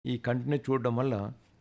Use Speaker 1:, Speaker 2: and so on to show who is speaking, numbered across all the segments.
Speaker 1: ఈ కంటిన్యూ చూడడం వల్ల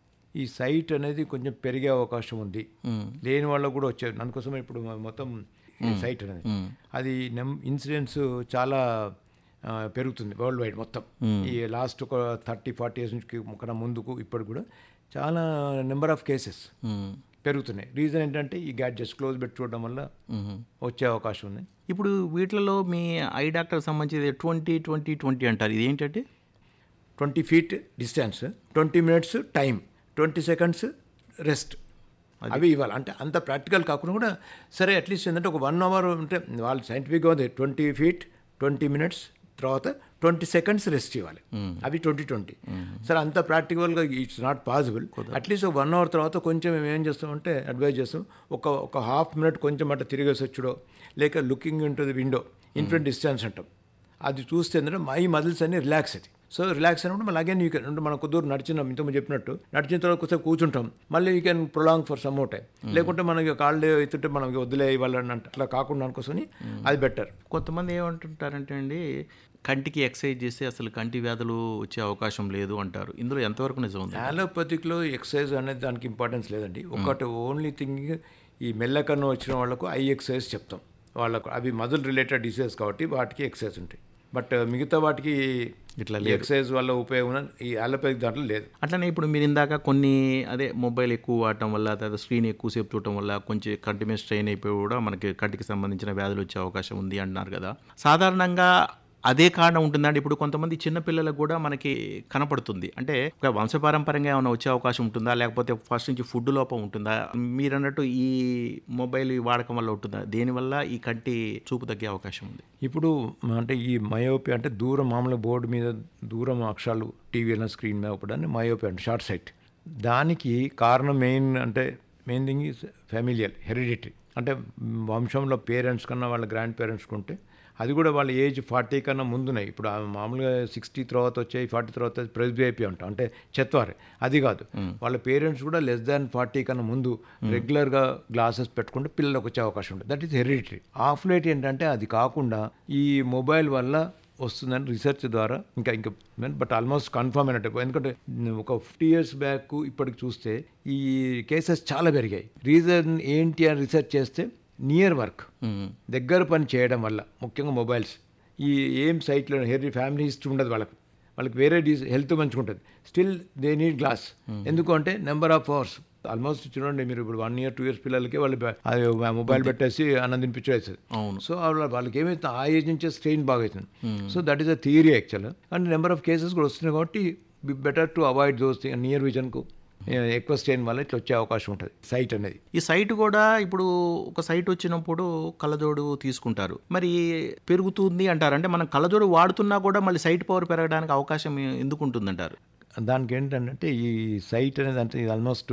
Speaker 1: ఈ సైట్ అనేది కొంచెం పెరిగే అవకాశం ఉంది లేని వాళ్ళకు కూడా వచ్చారు దానికోసం ఇప్పుడు మొత్తం ఈ సైట్ అనేది అది నెమ్ ఇన్సిడెంట్స్ చాలా ఆ, పెరుగుతుంది వరల్డ్ వైడ్ మొత్తం ఈ లాస్ట్ ఒక థర్టీ ఫార్టీ ఇయర్స్ నుంచి కన్నా ముందుకు ఇప్పుడు కూడా చాలా నెంబర్ ఆఫ్ కేసెస్ పెరుగుతున్నాయి రీజన్ ఏంటంటే ఈ గ్యాడ్జెట్స్ క్లోజ్ పెట్టి చూడడం వల్ల వచ్చే అవకాశం ఉంది
Speaker 2: ఇప్పుడు వీటిలో మీ ఐ డాక్టర్ సంబంధించి ట్వంటీ ట్వంటీ ట్వంటీ అంటారు ఇది ఏంటంటే
Speaker 1: twenty feet distance twenty minutes time twenty seconds rest అవి ఇవ్వాలి అంటే అంత ప్రాక్టికల్ కాకుండా కూడా సరే అట్లీస్ట్ ఏంటంటే ఒక వన్ అవర్ ఉంటే వాళ్ళు సైంటిఫిక్గా ఉంది ట్వంటీ ఫీట్ ట్వంటీ మినిట్స్ తర్వాత ట్వంటీ సెకండ్స్ రెస్ట్ ఇవ్వాలి అవి ట్వంటీ ట్వంటీ సరే అంత ప్రాక్టికల్గా ఇట్స్ నాట్ పాసిబుల్ అట్లీస్ట్ ఒక వన్ అవర్ తర్వాత కొంచెం మేము ఏం చేస్తామంటే అడ్వైజ్ చేస్తాం ఒక ఒక హాఫ్ మినిట్ కొంచెం అట్లా తిరిగేసి వచ్చుడో లేక looking into the window infinite distance అంటాం అది చూస్తే ఏంటంటే మై మజిల్స్ అన్ని రిలాక్స్ అవుతాయి సో రిలాక్స్ అయినప్పుడు మళ్ళీ అగైన్ యూ కెన్ అంటే మనం కొద్దిగా నడిచిన ఇంతకు చెప్పినట్టు నడిచిన తర్వాత కొంచెం కూర్చుంటాం మళ్ళీ you can prolong for some time లేకుంటే మనకి కాళ్ళు ఎత్తుంటే మనం వదిలే ఇవ్వాలని అంటే అట్లా కాకుండా అనుకోసని అది బెటర్
Speaker 2: కొంతమంది ఏమంటుంటారంటే అండి కంటికి ఎక్సర్సైజ్ చేస్తే అసలు కంటి వ్యాధులు వచ్చే అవకాశం లేదు అంటారు ఇందులో ఎంతవరకు నిజం ఉంది
Speaker 1: అలోపతిక్లో ఎక్సర్సైజ్ అనేది దానికి ఇంపార్టెన్స్ లేదండి ఒకటి ఓన్లీ థింగ్ ఈ మెల్లకన్ను వచ్చిన వాళ్ళకు ఐ ఎక్సర్సైజ్ చెప్తాం వాళ్ళకు అవి మజిల్ రిలేటెడ్ డిసీజెస్ కాబట్టి వాటికి ఎక్సర్సైజ్ ఉంటాయి బట్ మిగతా వాటికి
Speaker 2: ఇట్లా
Speaker 1: ఎక్సర్సైజ్ వల్ల ఉపయోగం ఈ అలోపతిక్ దాంట్లో లేదు
Speaker 2: అట్లనే ఇప్పుడు మీరు ఇందాక కొన్ని అదే మొబైల్ ఎక్కువ వాడటం వల్ల తర్వాత స్క్రీన్ ఎక్కువసేపు చూడటం వల్ల కొంచెం కంటి మీద స్ట్రెయిన్ అయిపోయి కూడా మనకి కంటికి సంబంధించిన వ్యాధులు వచ్చే అవకాశం ఉంది అంటున్నారు కదా సాధారణంగా అదే కారణం ఉంటుందండి ఇప్పుడు కొంతమంది చిన్నపిల్లలకు కూడా మనకి కనపడుతుంది అంటే ఒక వంశపారంపర్యంగా ఏమైనా వచ్చే అవకాశం ఉంటుందా లేకపోతే ఫస్ట్ నుంచి ఫుడ్ లోపం ఉంటుందా మీరు అన్నట్టు ఈ మొబైల్ వాడకం వల్ల ఉంటుందా దేనివల్ల ఈ కంటి చూపు తగ్గే అవకాశం ఉంది
Speaker 1: ఇప్పుడు అంటే ఈ మయోపి అంటే దూరం మామూలు బోర్డు మీద దూరం అక్షరాలు టీవీలో స్క్రీన్ మీద ఒకటి మయోపి అంటే షార్ట్ సైట్ దానికి కారణం మెయిన్ అంటే main thing is familial hereditary అంటే వంశంలో పేరెంట్స్ కన్నా వాళ్ళ గ్రాండ్ పేరెంట్స్ ఉంటే అది కూడా వాళ్ళ ఏజ్ ఫార్టీ కన్నా ముందున్నాయి ఇప్పుడు ఆ మామూలుగా సిక్స్టీ తర్వాత వచ్చాయి ఫార్టీ తర్వాత ప్రెస్బీఐపీ అంటాం అంటే చెత్వారే అది కాదు వాళ్ళ పేరెంట్స్ కూడా లెస్ దాన్ ఫార్టీ కన్నా ముందు రెగ్యులర్గా గ్లాసెస్ పెట్టుకుంటే పిల్లలకు వచ్చే అవకాశం ఉంటుంది that is hereditary of light ఏంటంటే అది కాకుండా ఈ మొబైల్ వల్ల వస్తుందని రీసెర్చ్ ద్వారా ఇంకా ఇంకా బట్ ఆల్మోస్ట్ కన్ఫర్మ్ అయినట్టు ఎందుకంటే ఒక ఫిఫ్టీ ఇయర్స్ బ్యాక్ ఇప్పటికి చూస్తే ఈ కేసెస్ చాలా పెరిగాయి రీజన్ ఏంటి అని రీసెర్చ్ చేస్తే నియర్ వర్క్ దగ్గర పని చేయడం వల్ల ముఖ్యంగా మొబైల్స్ ఈ ఏం సైట్లో హెరీ ఫ్యామిలీ హిస్టరీ ఉండదు వాళ్ళకి వాళ్ళకి వేరే డీస్ హెల్త్ మంచిగా ఉంటుంది స్టిల్ దే నీడ్ గ్లాస్ ఎందుకు అంటే నెంబర్ ఆఫ్ అవర్స్ ఆల్మోస్ట్ చూడండి మీరు ఇప్పుడు వన్ ఇయర్ టూ ఇయర్స్ పిల్లలకి వాళ్ళు బ- అది మొబైల్ పెట్టేసి అన్నం తినిపించేస్తుంది
Speaker 2: అవును.
Speaker 1: సో వాళ్ళ వాళ్ళకి ఏమవుతుంది ఆ ఏజ్ నుంచే స్ట్రెయిన్ బాగా అవుతుంది so that is a theory actual and number of cases కూడా వస్తున్నాయి కాబట్టి better to avoid those near విజన్కు ఎక్కువ స్ట్రెయిన్ వల్ల ఇట్లా వచ్చే అవకాశం ఉంటుంది సైట్ అనేది
Speaker 2: ఈ సైట్ కూడా ఇప్పుడు ఒక సైట్ వచ్చినప్పుడు కళ్ళజోడు తీసుకుంటారు మరి పెరుగుతుంది అంటారు అంటే మనం కళ్ళజోడు వాడుతున్నా కూడా మళ్ళీ సైట్ పవర్ పెరగడానికి అవకాశం ఎందుకు ఉంటుందంటారు
Speaker 1: దానికి ఏంటంటే ఈ సైట్ అనేది అంటే ఇది ఆల్మోస్ట్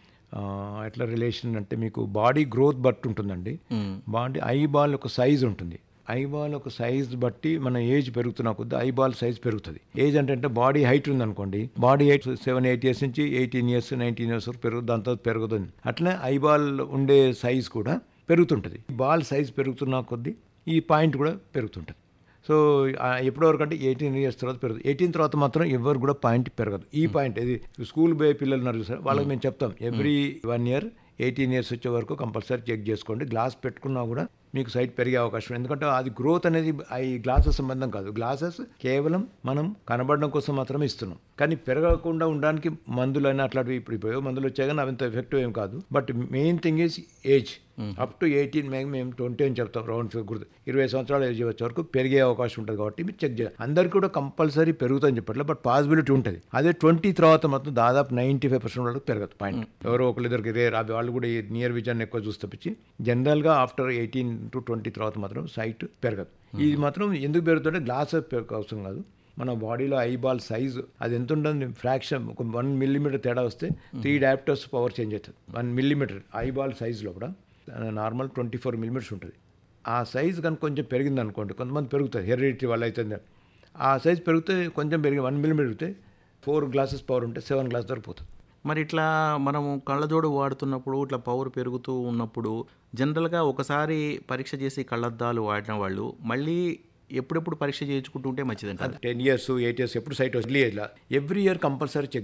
Speaker 1: ఎట్లా రిలేషన్ అంటే మీకు బాడీ గ్రోత్ బట్టి ఉంటుందండి బాడీ ఐ బాల్ ఒక సైజ్ ఉంటుంది ఐ బాల్ ఒక సైజ్ బట్టి మన ఏజ్ పెరుగుతున్న కొద్దీ ఐ బాల్ సైజ్ పెరుగుతుంది ఏజ్ అంటే అంటే బాడీ హైట్ ఉందనుకోండి body height seven eight years నుంచి ఎయిటీన్ ఇయర్స్ నైన్టీన్ ఇయర్స్ వరకు పెరుగు దాంతో పెరుగుతుంది అట్లనే ఐ బాల్ ఉండే సైజ్ కూడా పెరుగుతుంటుంది బాల్ సైజ్ పెరుగుతున్న కొద్దీ ఈ పాయింట్ కూడా పెరుగుతుంటుంది సో ఆ ఎప్పటి వరకు అంటే ఎయిటీన్ ఇయర్స్ తర్వాత పెరుగుతుంది ఎయిటీన్ తర్వాత మాత్రం ఎవరు కూడా పాయింట్ పెరగదు ఈ పాయింట్ ఇది స్కూల్ పోయే పిల్లలు ఉన్నారు సార్ వాళ్ళకి మేము చెప్తాం every one year eighteen years వచ్చే వరకు కంపల్సరీ చెక్ చేసుకోండి గ్లాస్ పెట్టుకున్నా కూడా మీకు సైట్ పెరిగే అవకాశం ఉంది. ఎందుకంటే అది గ్రోత్ అనేది ఈ గ్లాసెస్ సంబంధం కాదు గ్లాసెస్ కేవలం మనం కనబడడం కోసం మాత్రమే ఇస్తున్నాం కానీ పెరగకుండా ఉండడానికి మందులు అని అట్లాంటివి ఇప్పుడు ఇప్పుడు మందులు వచ్చాయి కానీ అవంత ఎఫెక్టివ్ ఏం కాదు but main thing is age up to eighteen మేము మేము ట్వంటీ అని చెప్తాం రౌండ్ ఫిగర్ ఇరవై సంవత్సరాల ఏజ్ వచ్చే వరకు పెరిగే అవకాశం ఉంటుంది కాబట్టి మీరు చెక్ చేయాలి అందరికీ కూడా కంపల్సరీ పెరుగుతుందని చెప్పట్లేదు బట్ పాసిబిలిటీ ఉంటుంది అదే ట్వంటీ తర్వాత మాత్రం దాదాపు నైంటీ ఫైవ్ పర్సెంట్ వాళ్ళకి పెరగదు పాయింట్ ఎవరో ఒకరిద్దరికి రేర్ అవి వాళ్ళు కూడా నియర్ విజన్ ఎక్కువ చూస్తే పిచ్చి జనరల్గా ఆఫ్టర్ ఎయిటీన్ టు ట్వంటీ తర్వాత మాత్రం సైట్ పెరగదు ఇది మాత్రం ఎందుకు పెరుగుతుంటే గ్లాస్ అవసరం కాదు మన బాడీలో ఐ బాల్ సైజు అది ఎంత ఉంటుంది ఫ్రాక్షన్ ఒక వన్ మిల్లీమీటర్ తేడా వస్తే త్రీ డాప్టర్స్ పవర్ చేంజ్ అవుతుంది వన్ మిల్లీమీటర్ ఐ బాల్ సైజులో కూడా నార్మల్ ట్వంటీ ఫోర్ మిల్లీమీటర్స్ ఉంటుంది ఆ సైజ్ కనుక కొంచెం పెరిగింది అనుకోండి కొంతమంది పెరుగుతుంది హెరిడిటరీ వల్ల అవుతుంది ఆ సైజ్ పెరిగితే కొంచెం పెరిగి వన్ మిల్లీమీటర్ పెరిగితే ఫోర్ గ్లాసెస్ పవర్ ఉంటే సెవెన్ గ్లాస్ వరకు పోతుంది
Speaker 2: మరి ఇట్లా మనము కళ్ళజోడు వాడుతున్నప్పుడు ఇట్లా పవర్ పెరుగుతూ ఉన్నప్పుడు జనరల్గా ఒకసారి పరీక్ష చేసి కళ్ళద్దాలు వాడిన వాళ్ళు మళ్ళీ ఎప్పుడెప్పుడు పరీక్ష చేయించుకుంటూ ఉంటే మంచిదంట
Speaker 1: టెన్ ఇయర్స్ ఎయిట్ ఇయర్స్ ఎప్పుడు సైట్ వస్తుంది ఎవ్రీ ఇయర్ కంపల్సరీ చెక్